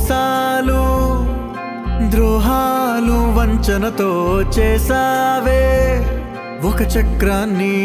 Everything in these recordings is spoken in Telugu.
మోసాలు ద్రోహాలు వంచనతో చేసావే ఒక చక్రాన్ని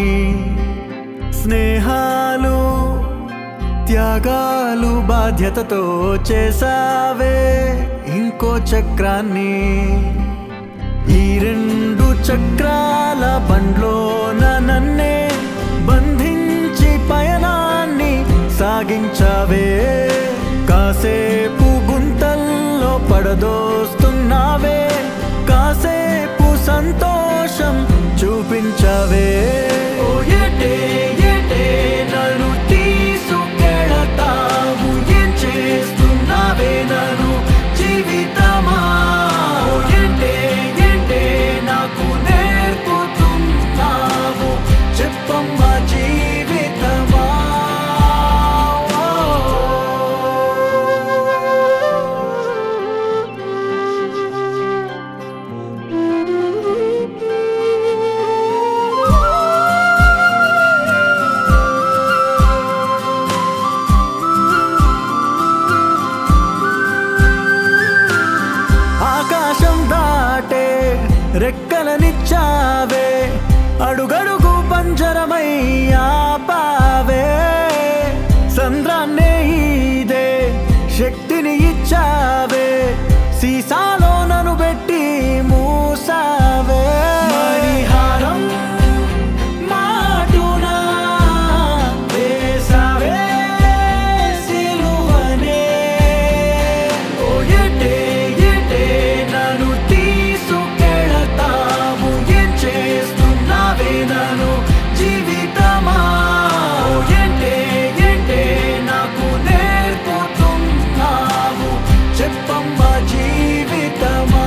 స్నేహాలు త్యాగాలు బాధ్యతతో చేసావే ఇంకో చక్రాన్ని ఈ రెండు చక్రాల బండ్లోన నన్నే బంధించి పయనాన్ని సాగించావే కాసేపు గుంతల్లో పడదోస్తున్నావే కాసేపు సంతోషం చూపించావే ఓ ఏటే ఏటే నన్ను తీసుకెళతావు ఏం చేస్తున్నావే నన్ను జీవితమా ఓ ఏంటే ఏంటే నాకు నేర్పుతున్నావు చెప్పమ్మా జీవితమా ఆకాశం దాటే రెక్కలనిచ్చావే అడుగడుగు పంజరమై ఆపావే సంద్రాన్నే ఇదే శక్తిని ఇచ్చావే సీసాలో నన్ను పెట్టి మూసావే మణిహారం మాటునా వేసావే సిలువనే ఓ ఏటే ఏటే నన్ను తీసుకెళతావు ఏం చేస్తున్నావే నన్ను జీవితమా ఓ ఏంటే ఏంటే నాకు నేర్పుతున్నావు చెప్పమ్మా జీవితమా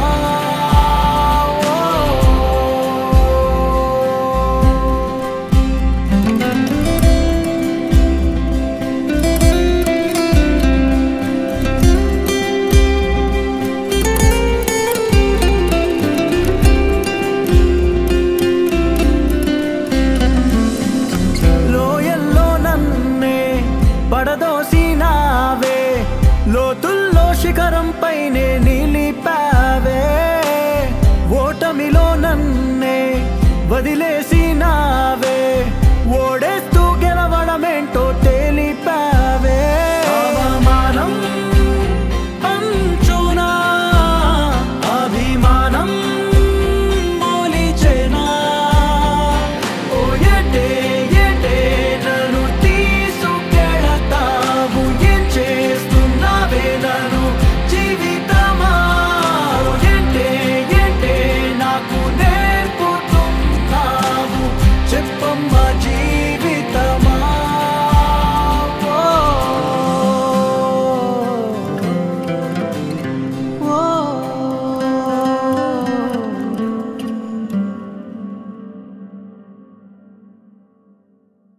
లోయల్లో నన్నే పడదోసినావే లోతుల్లో శిఖరంపైనే నిలిపావే ఓటమిలో నన్నే వదిలేసి